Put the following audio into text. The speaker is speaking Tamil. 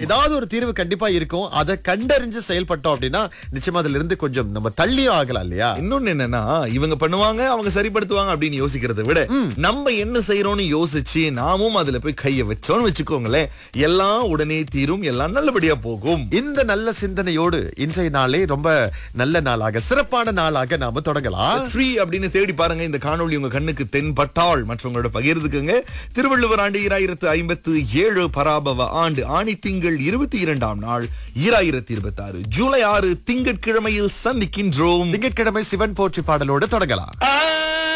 ஏதாவது ஒரு தீர்வு கண்டிப்பா இருக்கும் அதை கண்டறிஞ்சு செயல்பட்டோம் அப்படின்னா நிச்சயமா அதுல இருந்து கொஞ்சம் நம்ம தள்ளியும் ஆகலாம் இல்லையா இன்னொன்னு என்னன்னா இவங்க பண்ணுவாங்க அவங்க சரிப்படுத்துவாங்க அப்படின்னு யோசிக்கிறதை விட நம்ம என்ன செய்யறோம்னு யோசிச்சு நாமும் அதுல போய் கைய வச்சோம்னு வச்சுக்கோங்களேன் எல்லாம் உடனே தீரும் எல்லாம் நல்லபடியா போகும் இந்த நல்ல சிந்தனையோடு இன்றைய நாளே ரொம்ப நல்ல நாளாக சிறப்பான நாளாக நாம தொடங்கலாம் ஃப்ரீ அப்படின்னு தேடி பாருங்க இந்த காணொளி உங்க கண்ணுக்கு தென்பட்டால் மற்றவங்களோட பகிர்ந்துக்குங்க திருவள்ளுவர் ஆண்டு ஈராயிரத்து ஐம்பத்து ஏழு பராபவ ஆண்டு ஆணி திங்கள் இருபத்தி இரண்டாம் நாள் ஈராயிரத்தி இருபத்தி ஆறு ஜூலை ஆறு திங்கட்கிழமையில் சந்திக்கின்றோம் திங்கட்கிழமை சிவன் போற்றி பாடலோடு தொடங்கலாம்